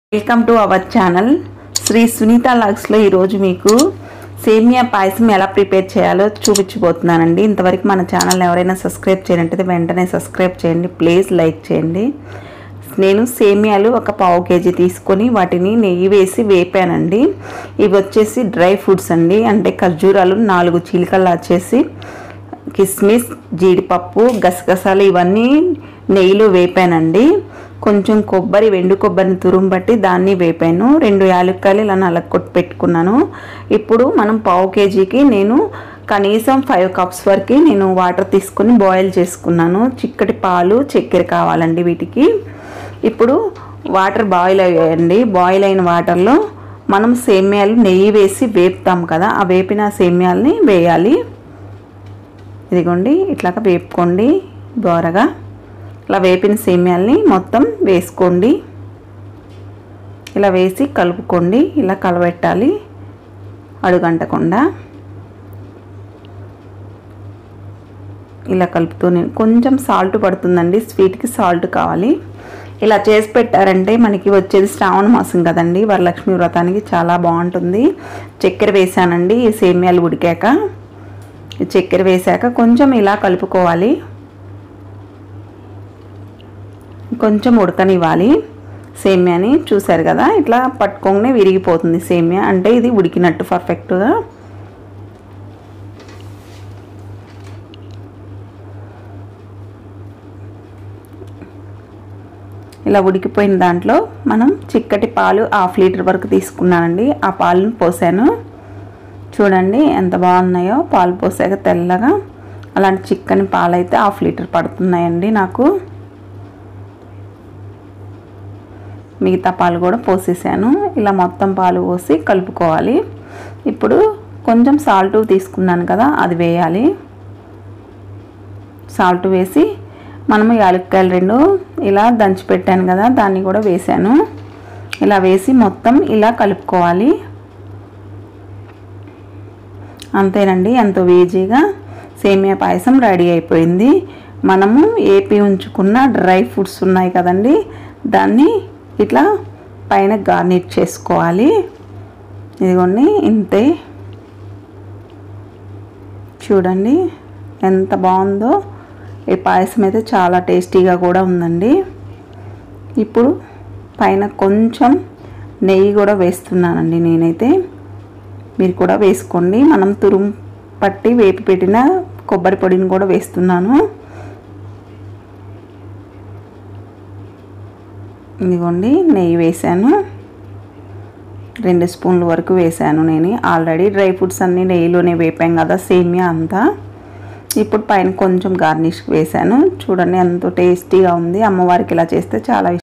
welcome to our channel Shri Sunitha లాగ్స్లో ఈరోజు మీకు సేమియా పాయసం ఎలా ప్రిపేర్ చేయాలో చూపించబోతున్నానండి ఇంతవరకు మన ఛానల్ ఎవరైనా సబ్స్క్రైబ్ చేయనట్టయితే వెంటనే సబ్స్క్రైబ్ చేయండి ప్లీజ్ లైక్ చేయండి నేను సేమియాలు ఒక పావు కేజీ తీసుకొని వాటిని నెయ్యి వేసి వేపానండి ఇవి వచ్చేసి డ్రై ఫ్రూట్స్ అండి అంటే ఖర్జూరాలు నాలుగు చీలికలు వచ్చేసి కిస్మిస్ జీడిపప్పు గసగసాలు ఇవన్నీ నెయ్యిలో వేపానండి కొంచెం కొబ్బరి వెండు కొబ్బరిని తురుము బట్టి దాన్ని వేపాను రెండు యాలక్కాయలు ఇలా నలగొట్టి పెట్టుకున్నాను ఇప్పుడు మనం పావు కేజీకి నేను కనీసం ఫైవ్ కప్స్ వరకు నేను వాటర్ తీసుకొని బాయిల్ చేసుకున్నాను చిక్కటి పాలు చక్కెర కావాలండి వీటికి ఇప్పుడు వాటర్ బాయిల్ అయ్యాయండి బాయిల్ అయిన వాటర్లో మనం సేమ్యాలు నెయ్యి వేసి వేపుతాం కదా ఆ వేపిన సేమ్యాలని వేయాలి ఇదిగోండి ఇట్లాగా వేపుకోండి దోరగా ఇలా వేపిన సేమ్యాల్ని మొత్తం వేసుకోండి ఇలా వేసి కలుపుకోండి ఇలా కలబెట్టాలి అడుగంటకుండా ఇలా కలుపుతూనే కొంచెం సాల్ట్ పడుతుందండి స్వీట్కి సాల్ట్ కావాలి ఇలా చేసి పెట్టారంటే మనకి వచ్చేది శ్రావణ మాసం కదండి వరలక్ష్మి వ్రతానికి చాలా బాగుంటుంది చక్కెర వేసానండి ఈ సేమ్యాలు ఉడికాక చక్కెర వేసాక కొంచెం ఇలా కలుపుకోవాలి కొంచెం ఉడకనివ్వాలి సేమ్యాని చూసారు కదా ఇట్లా పట్టుకోగానే విరిగిపోతుంది సేమ్యా అంటే ఇది ఉడికినట్టు పర్ఫెక్ట్గా ఇలా ఉడికిపోయిన దాంట్లో మనం చిక్కటి పాలు హాఫ్ లీటర్ వరకు తీసుకున్నానండి ఆ పాలను పోసాను చూడండి ఎంత బాగున్నాయో పాలు పోసాక తెల్లగా అలాంటి చిక్కని పాలు అయితే హాఫ్ లీటర్ పడుతున్నాయండి నాకు మిగతా పాలు కూడా పోసేసాను ఇలా మొత్తం పాలు పోసి కలుపుకోవాలి ఇప్పుడు కొంచెం సాల్ట్ తీసుకున్నాను కదా అది వేయాలి సాల్ట్ వేసి మనము యాలక్కాయలు రెండు ఇలా దంచి పెట్టాను కదా దాన్ని కూడా వేసాను ఇలా వేసి మొత్తం ఇలా కలుపుకోవాలి అంతేనండి ఎంతో ఈజీగా సేమియా పాయసం రెడీ అయిపోయింది మనము ఏపీ ఉంచుకున్న డ్రై ఫ్రూట్స్ ఉన్నాయి కదండి దాన్ని ఇట్లా పైన గార్నిష్ చేసుకోవాలి ఇదిగోండి ఇంతే చూడండి ఎంత బాగుందో ఈ పాయసం అయితే చాలా టేస్టీగా కూడా ఉందండి ఇప్పుడు పైన కొంచెం నెయ్యి కూడా వేస్తున్నానండి నేనైతే మీరు కూడా వేసుకోండి మనం తురుము పట్టి వేపి పెట్టిన కొబ్బరి పొడిని కూడా వేస్తున్నాను ఇదిగోండి నెయ్యి వేసాను రెండు స్పూన్ల వరకు వేసాను నేను ఆల్రెడీ డ్రై ఫ్రూట్స్ అన్నీ నెయ్యిలోనే వేపాం కదా సేమియా అంతా ఇప్పుడు పైన కొంచెం గార్నిష్ వేసాను చూడండి ఎంతో టేస్టీగా ఉంది అమ్మవారికి ఇలా చేస్తే చాలా